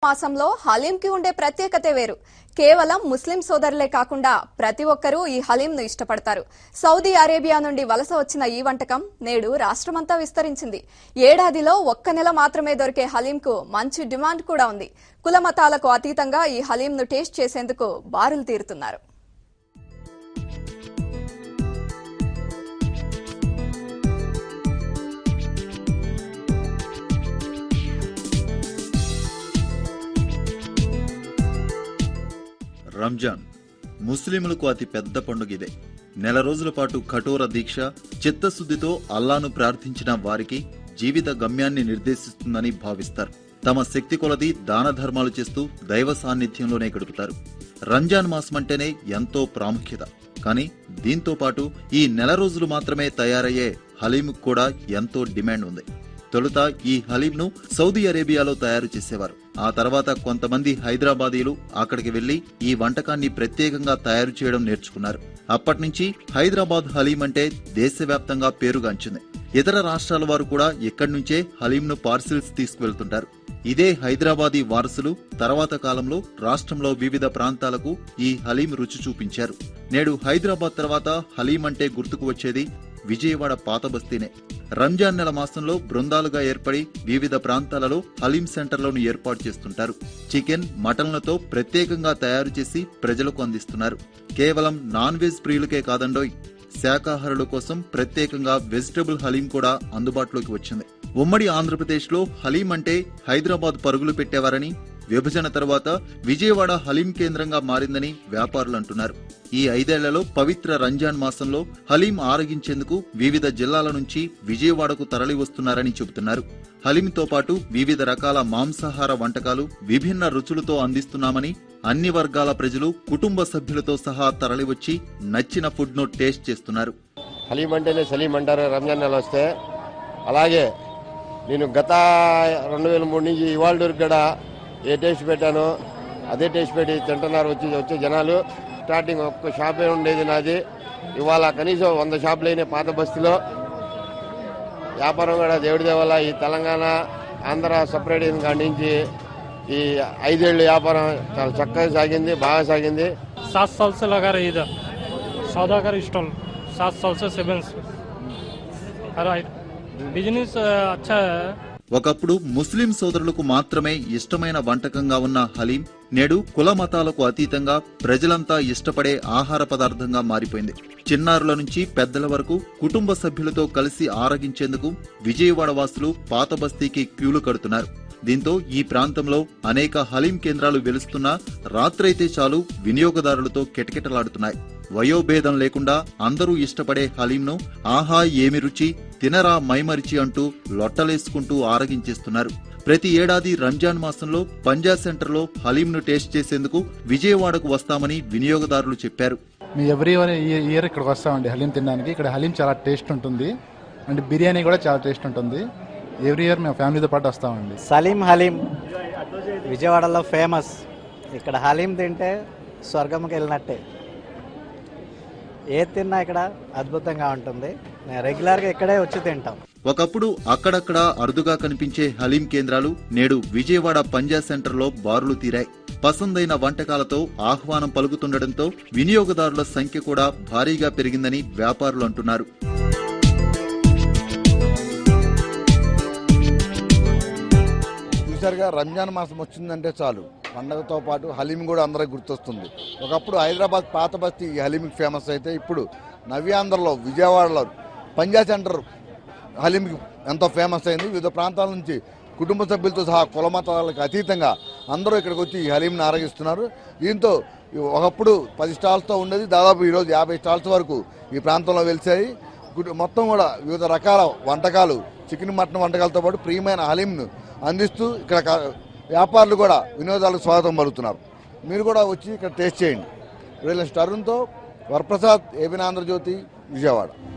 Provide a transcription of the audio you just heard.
మాసంలో హలీంకి ఉండే ప్రత్యేకతే వేరు కేవలం ముస్లిం సోదరులే కాకుండా ప్రతి ఒక్కరూ ఈ హలీంను ఇష్టపడతారు సౌదీ అరేబియా నుండి వలస వచ్చిన ఈ వంటకం నేడు రాష్ట్రమంతా విస్తరించింది ఏడాదిలో ఒక్క నెల మాత్రమే దొరికే హలీంకు మంచి డిమాండ్ కూడా ఉంది కుల మతాలకు అతీతంగా ఈ హలీంను టేస్ట్ చేసేందుకు బారులు తీరుతున్నారు రంజాన్ ముస్లింలకు అతి పెద్ద పండుగ ఇదే నెల రోజుల పాటు కఠోర దీక్ష చిత్తశుద్ధితో అల్లాను ప్రార్థించిన వారికి జీవిత గమ్యాన్ని నిర్దేశిస్తుందని భావిస్తారు తమ శక్తి కొలది దాన ధర్మాలు చేస్తూ దైవ సాన్నిధ్యంలోనే గడుపుతారు రంజాన్ మాసం అంటేనే ఎంతో ప్రాముఖ్యత కానీ దీంతో పాటు ఈ నెల రోజులు మాత్రమే తయారయ్యే హలీంకు కూడా ఎంతో డిమాండ్ ఉంది తొలుత ఈ హలీంను సౌదీ అరేబియాలో తయారు చేసేవారు ఆ తర్వాత కొంతమంది హైదరాబాదీలు అక్కడికి వెళ్లి ఈ వంటకాన్ని ప్రత్యేకంగా తయారు చేయడం నేర్చుకున్నారు అప్పటి నుంచి హైదరాబాద్ హలీం అంటే దేశవ్యాప్తంగా పేరుగాంచింది ఇతర రాష్ట్రాల వారు కూడా ఇక్కడి నుంచే హలీంను పార్సిల్స్ తీసుకువెళ్తుంటారు ఇదే హైదరాబాదీ వారసులు తర్వాత కాలంలో రాష్ట్రంలో వివిధ ప్రాంతాలకు ఈ హలీం రుచి చూపించారు నేడు హైదరాబాద్ తర్వాత హలీం అంటే గుర్తుకు వచ్చేది విజయవాడ పాత బస్తీనే రంజాన్ నెల మాసంలో బృందాలుగా ఏర్పడి వివిధ ప్రాంతాలలో హలీం సెంటర్లను ఏర్పాటు చేస్తుంటారు చికెన్ మటన్లతో ప్రత్యేకంగా తయారు చేసి ప్రజలకు అందిస్తున్నారు కేవలం నాన్ వెజ్ ప్రియులకే కాదండోయ్ శాకాహారుల కోసం ప్రత్యేకంగా వెజిటబుల్ హలీం కూడా అందుబాటులోకి వచ్చింది ఉమ్మడి ఆంధ్రప్రదేశ్లో హలీం అంటే హైదరాబాద్ పరుగులు పెట్టేవారని విభజన తర్వాత విజయవాడ హలీం కేంద్రంగా మారిందని వ్యాపారులు అంటున్నారు ఈ ఐదేళ్లలో పవిత్ర రంజాన్ మాసంలో హలీం ఆరగించేందుకు వివిధ జిల్లాల నుంచి విజయవాడకు తరలి వస్తున్నారని చెబుతున్నారు హలీంతో పాటు వివిధ రకాల మాంసాహార వంటకాలు విభిన్న రుచులతో అందిస్తున్నామని అన్ని వర్గాల ప్రజలు కుటుంబ సభ్యులతో సహా తరలివచ్చి నచ్చిన ఫుడ్ ను టేస్ట్ చేస్తున్నారు హలీం అంటేనే సలీం అంటారు రంజాన్ నెల వస్తే అలాగే నేను గత రెండు వేల మూడు నుంచి ఇవాళ వరకు కూడా ఏ టేస్ట్ పెట్టానో అదే టేస్ట్ పెట్టి తింటున్నారు వచ్చి వచ్చే జనాలు స్టార్టింగ్ ఒక్క షాపే ఉండేది నాది ఇవాళ కనీసం వంద షాపులు అయినాయి పాత బస్తీలో వ్యాపారం కూడా దేవుడి దేవల్ల ఈ తెలంగాణ ఆంధ్ర సపరేట్ అయిన కాడి నుంచి ఈ ఐదేళ్ళు వ్యాపారం చాలా చక్కగా సాగింది బాగా సాగింది सात साल से लगा रही इधर सौदागर स्टॉल सात साल से सेवन राइट बिजनेस अच्छा है ఒకప్పుడు ముస్లిం సోదరులకు మాత్రమే ఇష్టమైన వంటకంగా ఉన్న హలీం నేడు కుల మతాలకు అతీతంగా ప్రజలంతా ఇష్టపడే ఆహార పదార్థంగా మారిపోయింది చిన్నారుల నుంచి పెద్దల వరకు కుటుంబ సభ్యులతో కలిసి ఆరగించేందుకు విజయవాడ వాసులు పాత బస్తీకి క్యూలు కడుతున్నారు దీంతో ఈ ప్రాంతంలో అనేక హలీం కేంద్రాలు వెలుస్తున్నా రాత్రైతే చాలు వినియోగదారులతో కిటకిటలాడుతున్నాయి వయోభేదం లేకుండా అందరూ ఇష్టపడే హలీంను ఆహా ఏమి రుచి తినరా మైమరిచి అంటూ లొట్టలేసుకుంటూ ఆరగించేస్తున్నారు ప్రతి ఏడాది రంజాన్ మాసంలో పంజా సెంటర్లో హలీంను టేస్ట్ చేసేందుకు విజయవాడకు వస్తామని వినియోగదారులు చెప్పారు మేము ఎవ్రీ ఇయర్ ఇక్కడికి వస్తామండి హలీం తినడానికి ఇక్కడ హలీం చాలా టేస్ట్ ఉంటుంది అండ్ బిర్యానీ కూడా చాలా టేస్ట్ ఉంటుంది ఎవ్రీ ఇయర్ మేము ఫ్యామిలీతో పాటు వస్తామండి సలీం హలీం విజయవాడలో ఫేమస్ ఇక్కడ హలీం తింటే స్వర్గంకి వెళ్ళినట్టే ఏది తిన్నా ఇక్కడ అద్భుతంగా ఉంటుంది నేను రెగ్యులర్గా ఇక్కడే వచ్చి తింటాం ఒకప్పుడు అక్కడక్కడ అరుదుగా కనిపించే హలీం కేంద్రాలు నేడు విజయవాడ పంజా సెంటర్లో బారులు తీరాయి పసందైన వంటకాలతో ఆహ్వానం పలుకుతుండటంతో వినియోగదారుల సంఖ్య కూడా భారీగా పెరిగిందని వ్యాపారులు అంటున్నారు చూసారుగా రంజాన్ మాసం వచ్చిందంటే చాలు పండగతో పాటు హలీం కూడా అందరికి గుర్తొస్తుంది ఒకప్పుడు హైదరాబాద్ పాత బస్తీ ఈ హలీంకి ఫేమస్ అయితే ఇప్పుడు నవ్యాంధ్రలో విజయవాడలో పంజా సెంటర్ హలీంకి ఎంతో ఫేమస్ అయింది వివిధ ప్రాంతాల నుంచి కుటుంబ సభ్యులతో సహా కుల మతాలకు అతీతంగా అందరూ ఇక్కడికి వచ్చి ఈ హలీంని ఆరగిస్తున్నారు దీంతో ఒకప్పుడు పది స్టాల్స్తో ఉండేది దాదాపు ఈరోజు యాభై స్టాల్స్ వరకు ఈ ప్రాంతంలో వెలిసాయి గుడ్- మొత్తం కూడా వివిధ రకాల వంటకాలు చికెన్ మటన్ వంటకాలతో పాటు ప్రియమైన హలీంను అందిస్తూ ఇక్కడ క- వ్యాపారులు కూడా వినోదాలకు స్వాగతం పలుకుతున్నారు మీరు కూడా వచ్చి ఇక్కడ టేస్ట్ చేయండి రియల్ స్టారున్తో వరప్రసాద్ ఏబిన్ ఆంధ్రజ్యోతి విజయవాడ